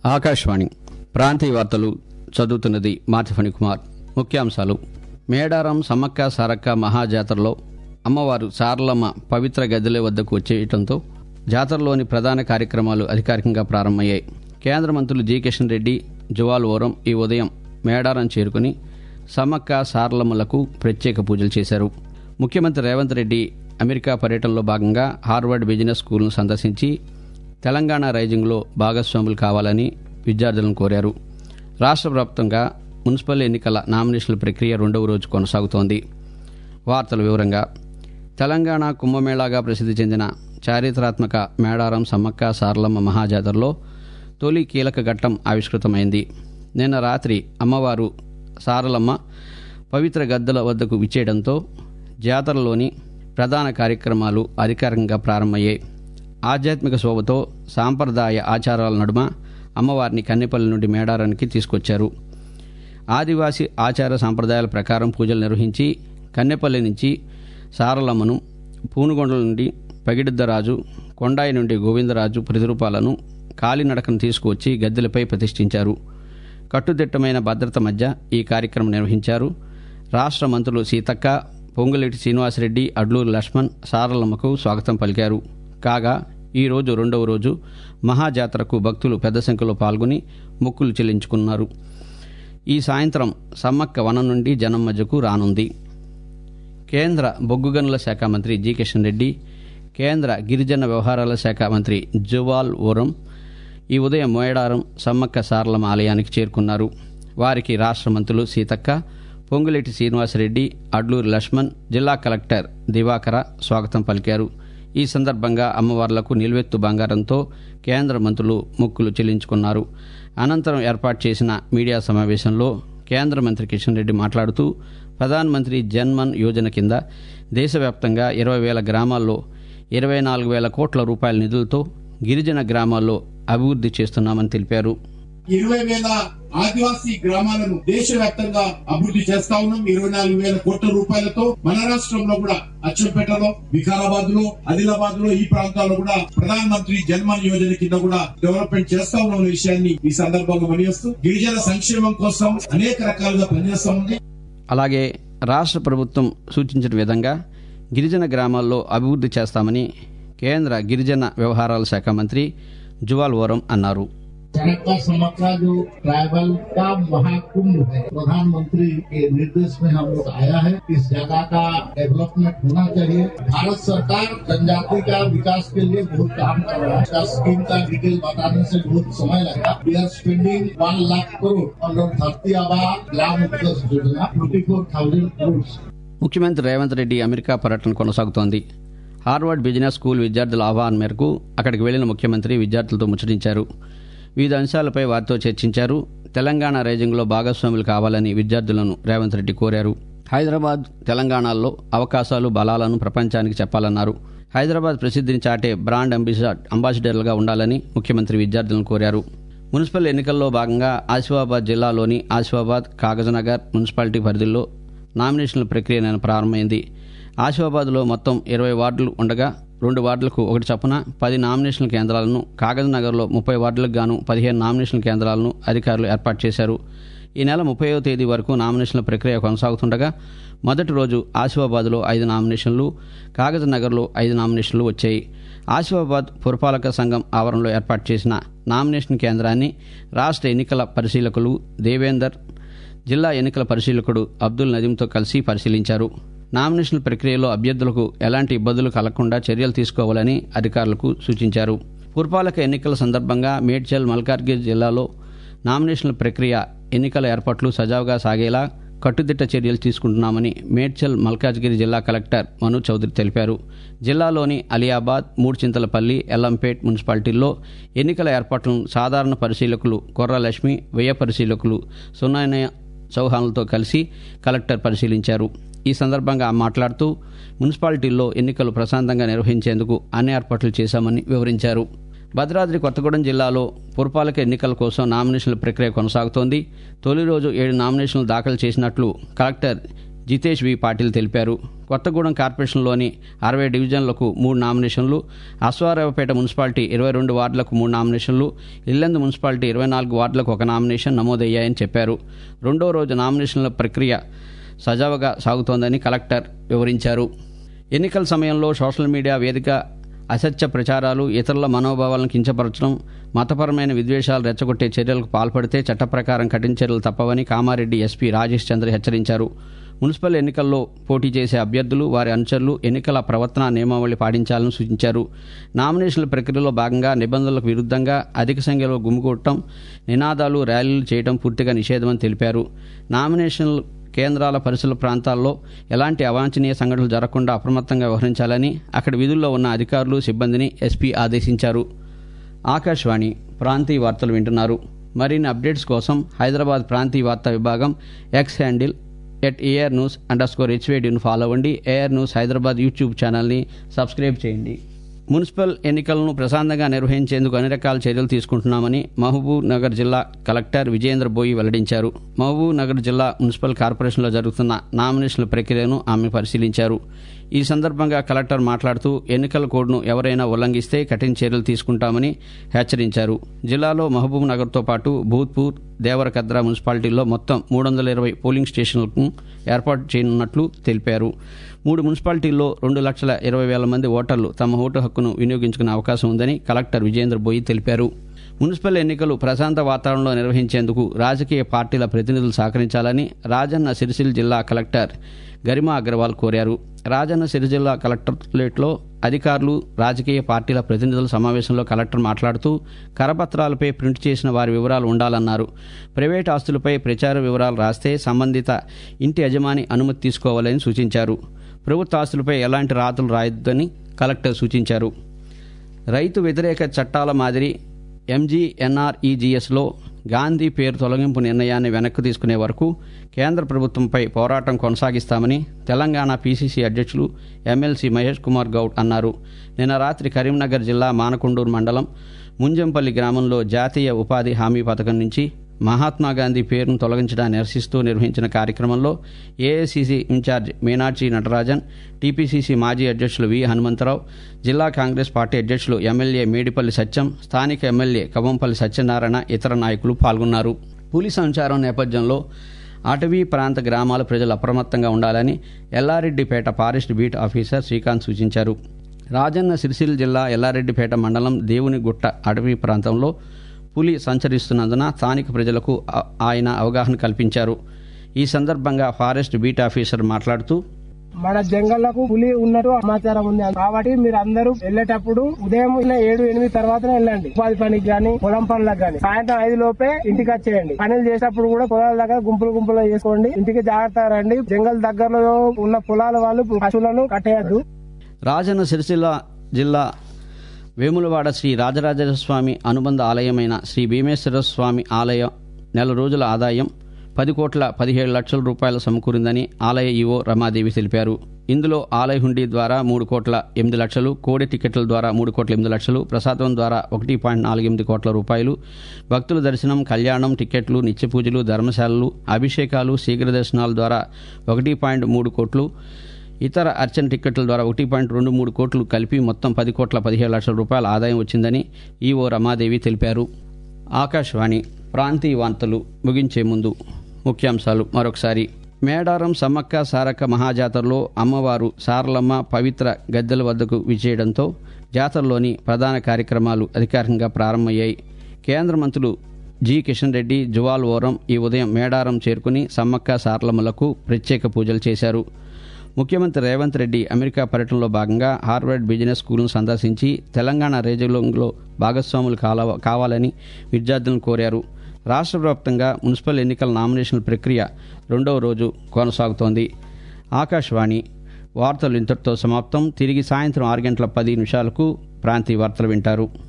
ఆకాశవాణి ప్రాంతీయ వార్తలు చదువుతున్నది మార్తిఫణి కుమార్ ముఖ్యాంశాలు మేడారం సమ్మక్క సారక్క మహాజాతరలో అమ్మవారు సారలమ్మ పవిత్ర గద్దెల వద్దకు వచ్చేయటంతో జాతరలోని ప్రధాన కార్యక్రమాలు అధికారికంగా ప్రారంభమయ్యాయి కేంద్ర మంత్రులు జి కిషన్ రెడ్డి జువాల్ ఓరం ఈ ఉదయం మేడారం చేరుకుని సమ్మక్క సారలమ్మలకు ప్రత్యేక పూజలు చేశారు ముఖ్యమంత్రి రేవంత్ రెడ్డి అమెరికా పర్యటనలో భాగంగా హార్వర్డ్ బిజినెస్ స్కూల్ను సందర్శించి తెలంగాణ రైజింగ్లో భాగస్వాములు కావాలని విద్యార్థులను కోరారు రాష్ట్ర వ్యాప్తంగా మున్సిపల్ ఎన్నికల నామినేషన్ల ప్రక్రియ రెండవ రోజు కొనసాగుతోంది వార్తల వివరంగా తెలంగాణ కుంభమేళాగా ప్రసిద్ధి చెందిన చారిత్రాత్మక మేడారం సమ్మక్క సారలమ్మ మహాజాతరలో తొలి కీలక ఘట్టం ఆవిష్కృతమైంది నిన్న రాత్రి అమ్మవారు సారలమ్మ పవిత్ర గద్దల వద్దకు విచ్చేయడంతో జాతరలోని ప్రధాన కార్యక్రమాలు అధికారికంగా ప్రారంభమయ్యాయి ఆధ్యాత్మిక శోభతో సాంప్రదాయ ఆచారాల నడుమ అమ్మవారిని కన్నెపల్లి నుండి మేడారానికి తీసుకొచ్చారు ఆదివాసీ ఆచార సాంప్రదాయాల ప్రకారం పూజలు నిర్వహించి కన్నెపల్లి నుంచి సారలమ్మను పూనుగొండల నుండి పగిడిద్దరాజు కొండాయి నుండి గోవిందరాజు ప్రతిరూపాలను కాలినడకను తీసుకువచ్చి గద్దెలపై ప్రతిష్ఠించారు కట్టుదిట్టమైన భద్రత మధ్య ఈ కార్యక్రమం నిర్వహించారు రాష్ట్ర మంత్రులు సీతక్క పొంగులేటి శ్రీనివాసరెడ్డి అడ్లూరు లక్ష్మణ్ సారలమ్మకు స్వాగతం పలికారు కాగా ఈ రోజు రెండవ రోజు మహాజాతరకు భక్తులు పెద్ద సంఖ్యలో పాల్గొని మొక్కులు చెల్లించుకున్నారు ఈ సాయంత్రం సమ్మక్క వనం నుండి జనం మధ్యకు రానుంది కేంద్ర బొగ్గు గనుల శాఖ మంత్రి జి కిషన్ రెడ్డి కేంద్ర గిరిజన వ్యవహారాల శాఖ మంత్రి జువాల్ ఓరం ఈ ఉదయం మోయడారం సమ్మక్క సారలమ్మ ఆలయానికి చేరుకున్నారు వారికి రాష్ట్ర మంత్రులు సీతక్క పొంగులేటి శ్రీనివాసరెడ్డి అడ్లూరి లక్ష్మణ్ జిల్లా కలెక్టర్ దివాకర స్వాగతం పలికారు ఈ సందర్భంగా అమ్మవార్లకు నిల్వెత్తు బంగారంతో కేంద్ర మంత్రులు మొక్కులు చెల్లించుకున్నారు అనంతరం ఏర్పాటు చేసిన మీడియా సమావేశంలో కేంద్ర మంత్రి కిషన్ రెడ్డి మాట్లాడుతూ ప్రధాన్ మంత్రి జన్మన్ యోజన కింద దేశవ్యాప్తంగా ఇరవై వేల గ్రామాల్లో ఇరవై నాలుగు వేల కోట్ల రూపాయల నిధులతో గిరిజన గ్రామాల్లో అభివృద్ధి చేస్తున్నామని తెలిపారు ఇరవై వేల ఆదివాసీ గ్రామాలను దేశవ్యాప్తంగా అభివృద్ధి చేస్తా ఉన్నాం ఇరవై నాలుగు వేల కోట్ల రూపాయలతో మన రాష్ట్రంలో కూడా అచ్చంపేటలో వికారాబాద్ లో ఆదిలాబాద్ లో ఈ ప్రాంతాల్లో కూడా ప్రధాన మంత్రి జన్మన్ యోజన కింద కూడా డెవలప్మెంట్ చేస్తా ఉన్న విషయాన్ని ఈ సందర్భంగా మనిస్తూ గిరిజన సంక్షేమం కోసం అనేక రకాలుగా పనిచేస్తా ఉంది అలాగే రాష్ట్ర ప్రభుత్వం సూచించిన విధంగా గిరిజన గ్రామాల్లో అభివృద్ధి చేస్తామని కేంద్ర గిరిజన వ్యవహారాల శాఖ మంత్రి జువాల్ ఓరం అన్నారు सड़क का समक्का जो ट्राइबल का महाकुंभ है प्रधानमंत्री के निर्देश में हम लोग आया है इस जगह का डेवलपमेंट होना चाहिए भारत सरकार जनजाति का विकास के लिए बहुत काम कर रहा है इसका स्कीम का डिटेल बताने से बहुत समय लगेगा we are spending one lakh crore under Dharti Aaba ग्राम विकास योजना ट्वेंटी फोर थाउजेंड करोड़ ముఖ్యమంత్రి రేవంత్ రెడ్డి అమెరికా పర్యటన కొనసాగుతోంది హార్వర్డ్ బిజినెస్ స్కూల్ విద్యార్థుల ఆహ్వానం మేరకు అక్కడికి వెళ్లిన ముఖ్యమంత్రి విద్యార్థులతో ముచ్చటించారు వివిధ అంశాలపై వారితో చర్చించారు తెలంగాణ రైజింగ్లో భాగస్వాములు కావాలని విద్యార్థులను రేవంత్ రెడ్డి కోరారు హైదరాబాద్ తెలంగాణలో అవకాశాలు బలాలను ప్రపంచానికి చెప్పాలన్నారు హైదరాబాద్ ప్రసిద్ధిని చాటే బ్రాండ్ అంబాసిడర్ అంబాసిడర్లుగా ఉండాలని ముఖ్యమంత్రి విద్యార్థులను కోరారు మున్సిపల్ ఎన్నికల్లో భాగంగా ఆసిఫాబాద్ జిల్లాలోని ఆసిఫాబాద్ కాగజ్నగర్ మున్సిపాలిటీ పరిధిలో నామినేషన్ల ప్రక్రియ నిన్న ప్రారంభమైంది ఆసిఫాబాద్లో మొత్తం ఇరవై వార్డులు ఉండగా రెండు వార్డులకు ఒకటి చొప్పున పది నామినేషన్ కేంద్రాలను కాగజ్ నగర్లో ముప్పై వార్డులకు గాను పదిహేను నామినేషన్ కేంద్రాలను అధికారులు ఏర్పాటు చేశారు ఈ నెల ముప్పైవ తేదీ వరకు నామినేషన్ల ప్రక్రియ కొనసాగుతుండగా మొదటి రోజు ఆసిఫాబాద్లో ఐదు నామినేషన్లు కాగజ్ నగర్లో ఐదు నామినేషన్లు వచ్చాయి ఆసిఫాబాద్ పురపాలక సంఘం ఆవరణలో ఏర్పాటు చేసిన నామినేషన్ కేంద్రాన్ని రాష్ట్ర ఎన్నికల పరిశీలకులు దేవేందర్ జిల్లా ఎన్నికల పరిశీలకుడు అబ్దుల్ నదీంతో కలిసి పరిశీలించారు నామినేషన్ ప్రక్రియలో అభ్యర్థులకు ఎలాంటి ఇబ్బందులు కలగకుండా చర్యలు తీసుకోవాలని అధికారులకు సూచించారు పురపాలక ఎన్నికల సందర్భంగా మేడ్చల్ మల్కార్గిరి జిల్లాలో నామినేషన్ల ప్రక్రియ ఎన్నికల ఏర్పాట్లు సజావుగా సాగేలా కట్టుదిట్ట చర్యలు తీసుకుంటున్నామని మేడ్చల్ మల్కాజ్గిరి జిల్లా కలెక్టర్ మను చౌదరి తెలిపారు జిల్లాలోని అలియాబాద్ మూడుచింతలపల్లి ఎల్లంపేట్ మున్సిపాలిటీల్లో ఎన్నికల ఏర్పాట్లను సాధారణ పరిశీలకులు కొర్ర లక్ష్మి వ్యయ పరిశీలకులు సున్నాయన చౌహాన్లతో కలిసి కలెక్టర్ పరిశీలించారు ఈ సందర్భంగా మాట్లాడుతూ మున్సిపాలిటీల్లో ఎన్నికలు ప్రశాంతంగా నిర్వహించేందుకు అన్ని ఏర్పాట్లు చేశామని వివరించారు భద్రాద్రి కొత్తగూడెం జిల్లాలో పురపాలక ఎన్నికల కోసం నామినేషన్ల ప్రక్రియ కొనసాగుతోంది తొలి రోజు ఏడు నామినేషన్లు దాఖలు చేసినట్లు కలెక్టర్ జితేష్ వి పాటిల్ తెలిపారు కొత్తగూడెం కార్పొరేషన్లోని అరవై డివిజన్లకు మూడు నామినేషన్లు అశ్వారావుపేట మున్సిపాలిటీ ఇరవై రెండు వార్డులకు మూడు నామినేషన్లు ఇల్లందు మున్సిపాలిటీ ఇరవై నాలుగు వార్డులకు ఒక నామినేషన్ నమోదయ్యాయని చెప్పారు రెండో రోజు నామినేషన్ల ప్రక్రియ సజావుగా సాగుతోందని కలెక్టర్ వివరించారు ఎన్నికల సమయంలో సోషల్ మీడియా వేదిక అసత్య ప్రచారాలు ఇతరుల మనోభావాలను కించపరచడం మతపరమైన విద్వేషాలు రెచ్చగొట్టే చర్యలకు పాల్పడితే చట్ట ప్రకారం కఠిన చర్యలు తప్పవని కామారెడ్డి ఎస్పీ రాజేష్ చంద్ర హెచ్చరించారు మున్సిపల్ ఎన్నికల్లో పోటీ చేసే అభ్యర్థులు వారి అనుచరులు ఎన్నికల ప్రవర్తన నియమావళి పాటించాలని సూచించారు నామినేషన్ల ప్రక్రియలో భాగంగా నిబంధనలకు విరుద్ధంగా అధిక సంఖ్యలో గుమికూడటం నినాదాలు ర్యాలీలు చేయడం పూర్తిగా నిషేధమని తెలిపారు నామినేషన్లు కేంద్రాల పరిసర ప్రాంతాల్లో ఎలాంటి అవాంఛనీయ సంఘటనలు జరగకుండా అప్రమత్తంగా వ్యవహరించాలని అక్కడ విధుల్లో ఉన్న అధికారులు సిబ్బందిని ఎస్పీ ఆదేశించారు ఆకాశవాణి ప్రాంతీయ వార్తలు వింటున్నారు మరిన్ని అప్డేట్స్ కోసం హైదరాబాద్ ప్రాంతీయ వార్తా విభాగం X handle at AIR news underscore హెచ్వేడిని ఫాలో అవ్వండి ఏఆర్ న్యూస్ హైదరాబాద్ యూట్యూబ్ ఛానల్ని సబ్స్క్రైబ్ చేయండి మున్సిపల్ ఎన్నికలను ప్రశాంతంగా నిర్వహించేందుకు అన్ని రకాల చర్యలు తీసుకుంటున్నామని మహబూబ్ నగర్ జిల్లా కలెక్టర్ విజయేంద్ర బోయి వెల్లడించారు మహబూబ్ నగర్ జిల్లా మున్సిపల్ కార్పొరేషన్లో జరుగుతున్న నామినేషన్ల ప్రక్రియను ఆమె పరిశీలించారు ఈ సందర్భంగా కలెక్టర్ మాట్లాడుతూ ఎన్నికల కోడ్ను ఎవరైనా ఉల్లంఘిస్తే కఠిన చర్యలు తీసుకుంటామని హెచ్చరించారు జిల్లాలో మహబూబ్ నగర్తో పాటు భూత్పూర్ దేవరకద్ర మున్సిపాలిటీల్లో మొత్తం మూడు వందల ఇరవై పోలింగ్ స్టేషన్లను ఏర్పాటు చేయనున్నట్లు తెలిపారు మూడు మున్సిపాలిటీల్లో రెండు లక్షల ఇరవై వేల మంది ఓటర్లు తమ ఓటు హక్కును వినియోగించుకునే అవకాశం ఉందని కలెక్టర్ విజేంద్ర బోయి తెలిపారు మున్సిపల్ ఎన్నికలు ప్రశాంత వాతావరణంలో నిర్వహించేందుకు రాజకీయ పార్టీల ప్రతినిధులు సహకరించాలని రాజన్న సిరిసిల్ల జిల్లా కలెక్టర్ గరిమా అగర్వాల్ కోరారు రాజన్న సిరిసిల్ల కలెక్టరేట్లో అధికారులు రాజకీయ పార్టీల ప్రతినిధుల సమావేశంలో కలెక్టర్ మాట్లాడుతూ కరపత్రాలపై ప్రింట్ చేసిన వారి వివరాలు ఉండాలన్నారు ప్రైవేట్ ఆస్తులపై ప్రచార వివరాలు రాస్తే సంబంధిత ఇంటి యజమాని అనుమతి తీసుకోవాలని సూచించారు ప్రభుత్వ ఆస్తులపై ఎలాంటి రాతలు రాయొద్దని కలెక్టర్ సూచించారు రైతు వ్యతిరేక చట్టాల మాదిరి ఎంజీఎన్ఆర్ఈజీఎస్లో గాంధీ పేరు తొలగింపు నిర్ణయాన్ని వెనక్కి తీసుకునే వరకు కేంద్ర ప్రభుత్వంపై పోరాటం కొనసాగిస్తామని తెలంగాణ పీసీసీ అధ్యక్షులు ఎమ్మెల్సీ మహేష్ కుమార్ గౌడ్ అన్నారు నిన్న రాత్రి కరీంనగర్ జిల్లా మానకొండూరు మండలం ముంజంపల్లి గ్రామంలో జాతీయ ఉపాధి హామీ పథకం నుంచి మహాత్మాగాంధీ పేరును తొలగించడాన్ని నిరసిస్తూ నిర్వహించిన కార్యక్రమంలో A I C C incharge Meenakshi Natarajan T P C C మాజీ అధ్యక్షులు వి హనుమంతరావు జిల్లా కాంగ్రెస్ పార్టీ అధ్యక్షులు ఎమ్మెల్యే మేడిపల్లి సత్యం స్థానిక ఎమ్మెల్యే కవంపల్లి సత్యనారాయణ ఇతర నాయకులు పాల్గొన్నారు పులి సంచారం నేపథ్యంలో అటవీ ప్రాంత గ్రామాల ప్రజలు అప్రమత్తంగా ఉండాలని Yellareddypet forest beat officer Srikanth సూచించారు రాజన్న సిరిసిల్ల జిల్లా ఎల్లారెడ్డిపేట మండలం దేవునిగుట్ట అటవీ ప్రాంతంలో పులి సంచరిస్తున్నందున స్థానిక ప్రజలకు ఆ- ఆయన అవగాహన కల్పించారు ఈ సందర్భంగా ఫారెస్ట్ బీట్ ఆఫీసర్ మాట్లాడుతూ మన జంగళ్లకు పులి ఉన్నట్టు సమాచారం ఉంది కాబట్టి మీరు అందరూ వెళ్ళేటప్పుడు ఉదయం ఏడు ఎనిమిది తర్వాతనే వెళ్ళండి ఉపాధి పనికి గాని పొలం పనులకు గాని సాయంత్రం ఐదు లోపే ఇంటికి వచ్చేయండి పనులు చేసేటప్పుడు కూడా పొలాల దగ్గర గుంపులు గుంపులు చేసుకోండి ఇంటికి జాగ్రత్తగా రండి జంగల్ దగ్గరలో ఉన్న పొలాల వాళ్ళు పశువులను కట్టేయద్దు రాజన్న సిరిసిల్ల జిల్లా వేములవాడ శ్రీ రాజరాజేశ్వర స్వామి అనుబంధ ఆలయమైన శ్రీ భీమేశ్వర స్వామి ఆలయం నెల రోజుల ఆదాయం పది కోట్ల పదిహేడు లక్షల రూపాయలు సమకూరిందని ఆలయ ఈవో రమాదేవి తెలిపారు ఇందులో ఆలయ హుండీ ద్వారా మూడు కోట్ల ఎనిమిది లక్షలు కోడి టికెట్ల ద్వారా మూడు కోట్ల ఎనిమిది లక్షలు ప్రసాదం ద్వారా ఒకటి పాయింట్ నాలుగు ఎనిమిది కోట్ల రూపాయలు భక్తుల దర్శనం కళ్యాణం టికెట్లు నిత్య పూజలు ధర్మశాలలు అభిషేకాలు శీఘ్ర దర్శనాల ద్వారా ఒకటి పాయింట్ మూడు కోట్లు ఇతర అర్చన టిక్కెట్ల ద్వారా ఒకటి పాయింట్ రెండు మూడు కోట్లు కలిపి మొత్తం పది కోట్ల పదిహేడు లక్షల రూపాయల ఆదాయం వచ్చిందని ఈవో రమాదేవి తెలిపారు ఆకాశవాణి ప్రాంతీయ వార్తలు ముగించే ముందు ముఖ్యాంశాలు మరొకసారి మేడారం సమ్మక్క సారక్క మహాజాతరలో అమ్మవారు సారలమ్మ పవిత్ర గద్దెల వద్దకు విచ్చేయడంతో జాతరలోని ప్రధాన కార్యక్రమాలు అధికారికంగా ప్రారంభమయ్యాయి కేంద్ర మంత్రులు జి కిషన్ రెడ్డి జువాల్ ఓరం ఈ ఉదయం మేడారం చేరుకుని సమ్మక్క సారలమ్మలకు ప్రత్యేక పూజలు చేశారు ముఖ్యమంత్రి రేవంత్ రెడ్డి అమెరికా పర్యటనలో భాగంగా హార్వర్డ్ బిజినెస్ స్కూల్ను సందర్శించి తెలంగాణ రేజులంలో భాగస్వాములు కాల కావాలని విద్యార్థులను కోరారు రాష్ట్ర వ్యాప్తంగా మున్సిపల్ ఎన్నికల నామినేషన్ల ప్రక్రియ రెండవ రోజు కొనసాగుతోంది ఆకాశవాణి వార్తలు ఇంతటితో సమాప్తం తిరిగి సాయంత్రం ఆరు గంటల పది నిమిషాలకు ప్రాంతీయ వార్తలు వింటారు